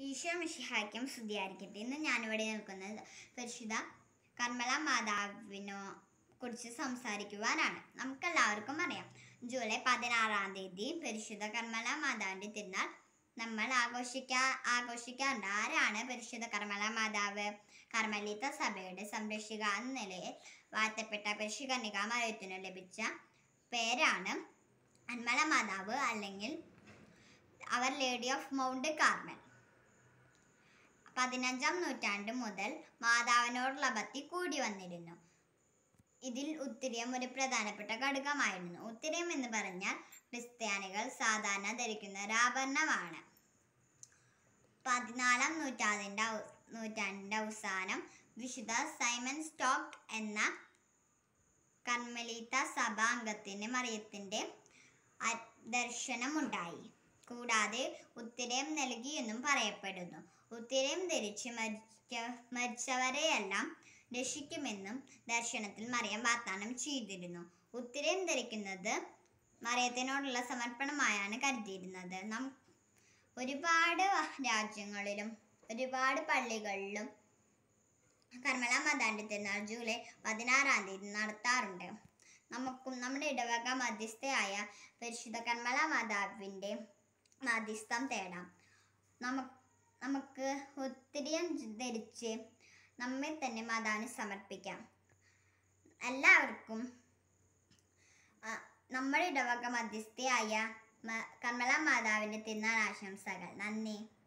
ഈശോ മിശിഹായ്ക്കും സ്തുതിയായിരിക്കട്ടെ ഇന്ന് ഞാനിവിടെ നിൽക്കുന്നത് പരിശുദ്ധ കർമ്മല മാതാവിനോ കുറിച്ച് സംസാരിക്കുവാനാണ് നമുക്കെല്ലാവർക്കും അറിയാം ജൂലൈ പതിനാറാം തീയതി പരിശുദ്ധ കർമ്മല മാതാവിൻ്റെ തിരുനാൾ നമ്മൾ ആഘോഷിക്കാ ആഘോഷിക്കാറുണ്ട് ആരാണ് പരിശുദ്ധ കർമ്മല മാതാവ് കർമ്മലീത്ത സഭയുടെ സംരക്ഷിക എന്ന നിലയിൽ വാഴ്ത്തപ്പെട്ട പരിശുദ്ധ കന്യകാ മറിയത്തിനു ലഭിച്ച പേരാണ് അന്മല മാതാവ് അല്ലെങ്കിൽ അവർ ലേഡി ഓഫ് മൗണ്ട് കാർമൽ പതിനഞ്ചാം നൂറ്റാണ്ട് മുതൽ മാതാവിനോടുള്ള ഭക്തി കൂടി വന്നിരുന്നു ഇതിൽ ഉത്തിരിയം ഒരു പ്രധാനപ്പെട്ട ഘടകമായിരുന്നു ഉത്തിരിയം എന്ന് പറഞ്ഞാൽ ക്രിസ്ത്യാനികൾ സാധാരണ ധരിക്കുന്ന ഒരു ആഭരണമാണ് പതിനാലാം നൂറ്റാണ്ടിൻ്റെ ഔ- നൂറ്റാണ്ടിൻ്റെ അവസാനം വിശുദ്ധ സൈമൺ സ്റ്റോക്ക് എന്ന കർമ്മലീത്ത സഭാംഗത്തിന് മറിയത്തിൻ്റെ അ- ദർശനമുണ്ടായി കൂടാതെ ഉത്തരയം നൽകിയെന്നും പറയപ്പെടുന്നു ഉത്തരയം ധരിച്ച് മരിച്ച മരിച്ചവരെയെല്ലാം രക്ഷിക്കുമെന്നും ദർശനത്തിൽ മറിയം വാഗ്ദാനം ചെയ്തിരുന്നു ഉത്തരയം ധരിക്കുന്നത് മറിയത്തിനോടുള്ള സമർപ്പണമായാണ് കരുതിയിരുന്നത് നം ഒരുപാട് രാജ്യങ്ങളിലും ഒരുപാട് പള്ളികളിലും കർമ്മല മാതാന്റെ തിരുനാൾ ജൂലൈ പതിനാറാം തീയതി നടത്താറുണ്ട് നമുക്കും നമ്മുടെ ഇടവക മധ്യസ്ഥയായ പരിശുദ്ധ കർമ്മല മാതാവിൻ്റെ മധ്യസ്ഥം തേടാം നമുക്ക് നമുക്ക് ഒത്തിരിയും ധരിച്ച് നമ്മെ തന്നെ മാതാവിന് സമർപ്പിക്കാം എല്ലാവർക്കും ആ, നമ്മുടെ ഇടവക മധ്യസ്ഥയായ മ- കർമ്മല മാതാവിൻ്റെ തിരുനാൾ ആശംസകൾ നന്ദി